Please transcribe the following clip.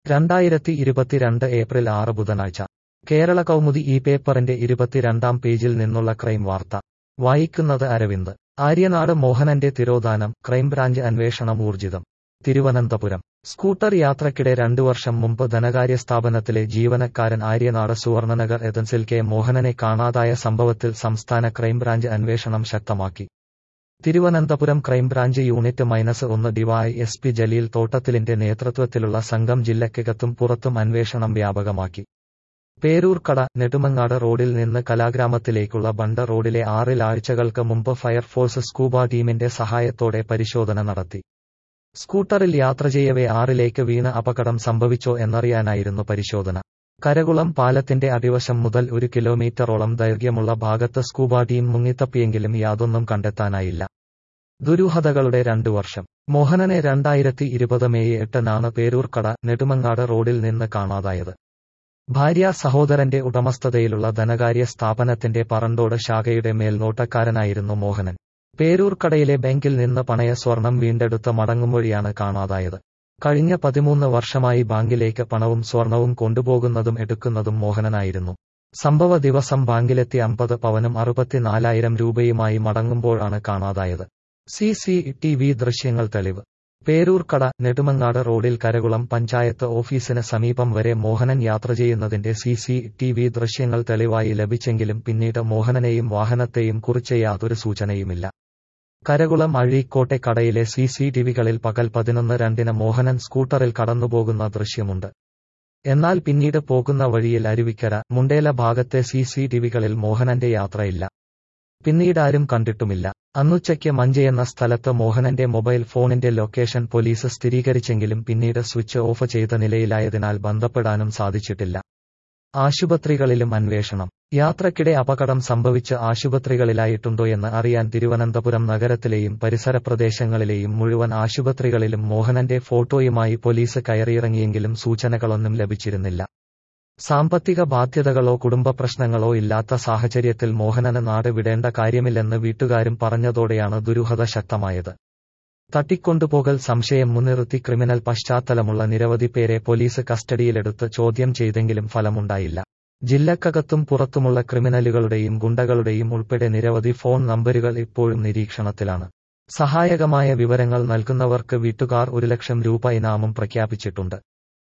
രണ്ടായിരത്തി ഇരുപത്തിരണ്ട് ഏപ്രിൽ ആറ് ബുധനാഴ്ച കേരള കൗമുദി ഈ പേപ്പറിന്റെ ഇരുപത്തിരണ്ടാം പേജിൽ നിന്നുള്ള ക്രൈം വാർത്ത വായിക്കുന്നത് അരവിന്ദ് ആര്യനാട് മോഹനന്റെ തിരോധാനം ക്രൈംബ്രാഞ്ച് അന്വേഷണം ഊർജിതം തിരുവനന്തപുരം സ്കൂട്ടർ യാത്രക്കിടെ രണ്ടു വർഷം മുമ്പ് ധനകാര്യ സ്ഥാപനത്തിലെ ജീവനക്കാരൻ ആര്യനാട് സുവർണനഗർ എതൻസിൽ കെ മോഹനനെ കാണാതായ സംഭവത്തിൽ സംസ്ഥാന ക്രൈംബ്രാഞ്ച് അന്വേഷണം ശക്തമാക്കി തിരുവനന്തപുരം ക്രൈംബ്രാഞ്ച് യൂണിറ്റ് മൈനസ് ഒന്ന് ഡിവൈ എസ് പി ജലീൽ തോട്ടത്തിലിന്റെ നേതൃത്വത്തിലുള്ള സംഘം ജില്ലക്കകത്തും പുറത്തും അന്വേഷണം വ്യാപകമാക്കി പേരൂർക്കട നെടുമങ്ങാട് റോഡിൽ നിന്ന് കലാഗ്രാമത്തിലേക്കുള്ള ബണ്ട റോഡിലെ ആറിൽ ആഴ്ചകൾക്ക് മുമ്പ് ഫയർഫോഴ്സ് സ്കൂബ ടീമിന്റെ സഹായത്തോടെ പരിശോധന നടത്തി സ്കൂട്ടറിൽ യാത്ര ചെയ്യവേ ആറിലേക്ക് വീണ് അപകടം സംഭവിച്ചോ എന്നറിയാനായിരുന്നു പരിശോധന കരകുളം പാലത്തിന്റെ അടിവശം മുതൽ ഒരു കിലോമീറ്ററോളം ദൈർഘ്യമുള്ള ഭാഗത്ത് സ്കൂബ ടീം മുങ്ങിത്തപ്പിയെങ്കിലും യാതൊന്നും കണ്ടെത്താനായില്ല ദുരൂഹതകളുടെ രണ്ടു വർഷം മോഹനനെ രണ്ടായിരത്തി ഇരുപത് മെയ് എട്ടിനാണ് പേരൂർക്കട നെടുമങ്ങാട് റോഡിൽ നിന്ന് കാണാതായത് ഭാര്യ സഹോദരന്റെ ഉടമസ്ഥതയിലുള്ള ധനകാര്യ സ്ഥാപനത്തിന്റെ പറണ്ടോട് ശാഖയുടെ മേൽനോട്ടക്കാരനായിരുന്നു മോഹനൻ പേരൂർക്കടയിലെ ബാങ്കിൽ നിന്ന് പണയ സ്വർണം വീണ്ടെടുത്ത മടങ്ങുമൊഴിയാണ് കാണാതായത് കഴിഞ്ഞ പതിമൂന്ന് വർഷമായി ബാങ്കിലേക്ക് പണവും സ്വർണവും കൊണ്ടുപോകുന്നതും എടുക്കുന്നതും മോഹനനായിരുന്നു സംഭവ ദിവസം ബാങ്കിലെത്തി അമ്പത് പവനും അറുപത്തിനാലായിരം രൂപയുമായി മടങ്ങുമ്പോഴാണ് കാണാതായത് സി സി ടി വി ദൃശ്യങ്ങൾ തെളിവ് പേരൂർക്കട നെടുമങ്ങാട് റോഡിൽ കരകുളം പഞ്ചായത്ത് ഓഫീസിന് സമീപം വരെ മോഹനൻ യാത്ര ചെയ്യുന്നതിന്റെ സി സി ടി വി ദൃശ്യങ്ങൾ തെളിവായി ലഭിച്ചെങ്കിലും പിന്നീട് മോഹനനെയും വാഹനത്തെയും കുറിച്ച് യാതൊരു സൂചനയുമില്ല കരകുളം അഴീക്കോട്ടെ കടയിലെ സി സി ടിവികളിൽ പകൽ പതിനൊന്ന് രണ്ടിന് മോഹനൻ സ്കൂട്ടറിൽ കടന്നുപോകുന്ന ദൃശ്യമുണ്ട് എന്നാൽ പിന്നീട് പോകുന്ന വഴിയിൽ അരുവിക്കര മുണ്ടേല ഭാഗത്തെ സി സി ടിവികളിൽ മോഹനന്റെ യാത്രയില്ല പിന്നീടാരും കണ്ടിട്ടുമില്ല അന്നുച്ചയ്ക്ക് മഞ്ചയെന്ന സ്ഥലത്ത് മോഹനന്റെ മൊബൈൽ ഫോണിന്റെ ലൊക്കേഷൻ പോലീസ് സ്ഥിരീകരിച്ചെങ്കിലും പിന്നീട് സ്വിച്ച് ഓഫ് ചെയ്ത നിലയിലായതിനാൽ ബന്ധപ്പെടാനും സാധിച്ചിട്ടില്ല ആശുപത്രികളിലും അന്വേഷണം യാത്രക്കിടെ അപകടം സംഭവിച്ച് ആശുപത്രികളിലായിട്ടുണ്ടോയെന്ന് അറിയാൻ തിരുവനന്തപുരം നഗരത്തിലെയും പരിസര പ്രദേശങ്ങളിലെയും മുഴുവൻ ആശുപത്രികളിലും മോഹനന്റെ ഫോട്ടോയുമായി പോലീസ് കയറിയിറങ്ങിയെങ്കിലും സൂചനകളൊന്നും ലഭിച്ചിരുന്നില്ല സാമ്പത്തിക ബാധ്യതകളോ കുടുംബ പ്രശ്നങ്ങളോ ഇല്ലാത്ത സാഹചര്യത്തിൽ മോഹനന് നാട് വിടേണ്ട കാര്യമില്ലെന്ന് വീട്ടുകാരും പറഞ്ഞതോടെയാണ് ദുരൂഹത ശക്തമായത് തട്ടിക്കൊണ്ടുപോകൽ സംശയം മുൻനിർത്തി ക്രിമിനൽ പശ്ചാത്തലമുള്ള നിരവധി പേരെ പോലീസ് കസ്റ്റഡിയിലെടുത്ത് ചോദ്യം ചെയ്തെങ്കിലും ഫലമുണ്ടായില്ല ജില്ലക്കകത്തും പുറത്തുമുള്ള ക്രിമിനലുകളുടെയും ഗുണ്ടകളുടെയും ഉൾപ്പെടെ നിരവധി ഫോൺ നമ്പരുകൾ ഇപ്പോഴും നിരീക്ഷണത്തിലാണ് സഹായകമായ വിവരങ്ങൾ നൽകുന്നവർക്ക് വീട്ടുകാർ ഒരു ലക്ഷം രൂപ ഇനാമും പ്രഖ്യാപിച്ചിട്ടുണ്ട്